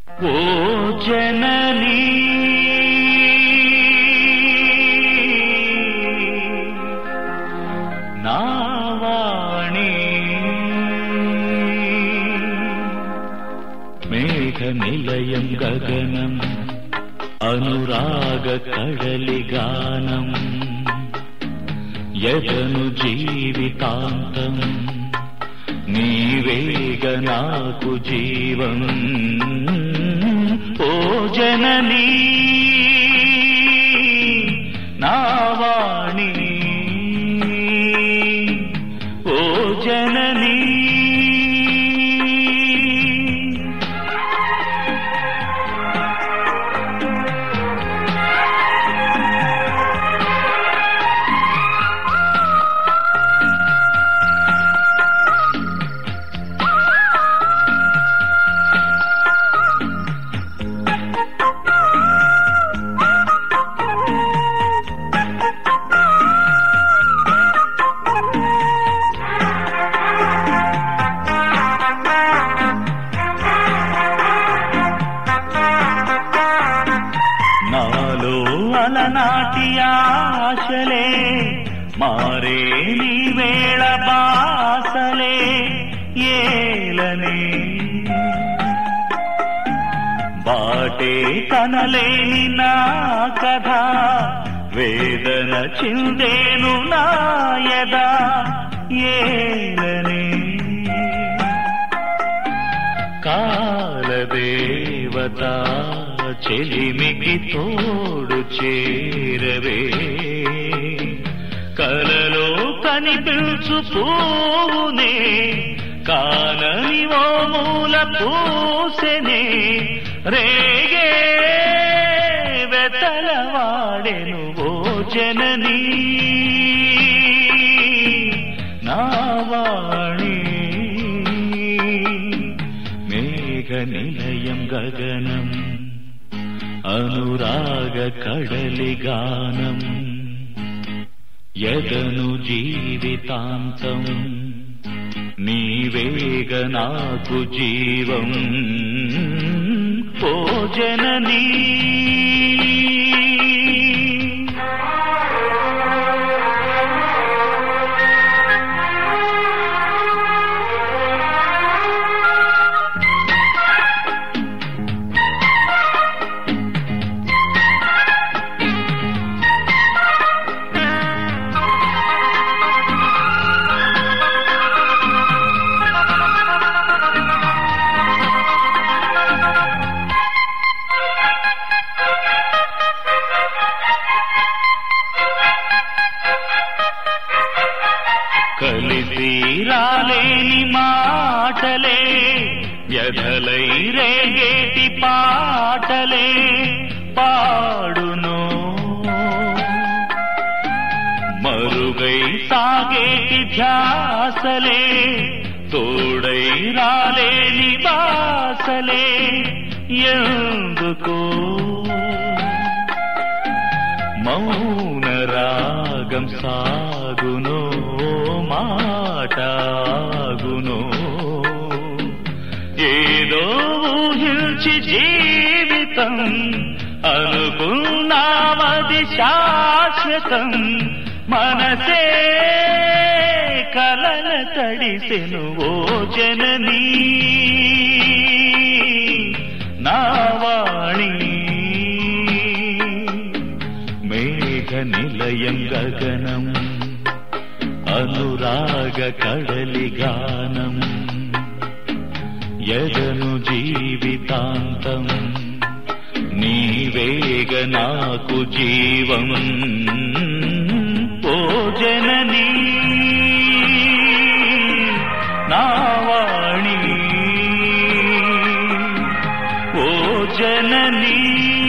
ఓ జననీ నావాణి మేఘ నిలయం గగనం అనురాగ కడలి గానం యదను జీవితాంతం నీవేగ నాకు జీవం ఓ జననీ నావాణి ఓ జననీ నాలో అలనాటి ఆశలే మారే నీ వేళ బాసలే ఏలనే బాటే కనలేని నా కథ వేదన చిందేను నాయదా ఏలనే కాలదేవత చెలిమికి తోడు చేరవే కలలో కనిపించు పూనే కానని ఓ మూల పూసెనే రేగే వెతలవాడెను ఓ జననీ నావాణి మేఘ నిలయం గగనం అనురాగ కడలి గానం యదను జీవితాంతం నీవేగ నాకు జీవం ఓ జననీ కలిసి రాలేని మాటలే వ్యధలై రేగేటి పాటలే పాడును మరుగై సాగేటి ధ్యాసలే తోడై రాలేని బాసలే ఎందుకో మౌన రాగం సాగునో మాటాగునో ఏదో ఊహించి జీవితం అనుకున్నామది శాశ్వతం మనసే కలల తడిసెను ఓ జననీ నావాణి మేఘ నిలయం గగనం అనురాగ కడలి గానం యదను జీవితాంతం నీవేగ నాకు జీవం ఓ జననీ నావాణి ఓ జననీ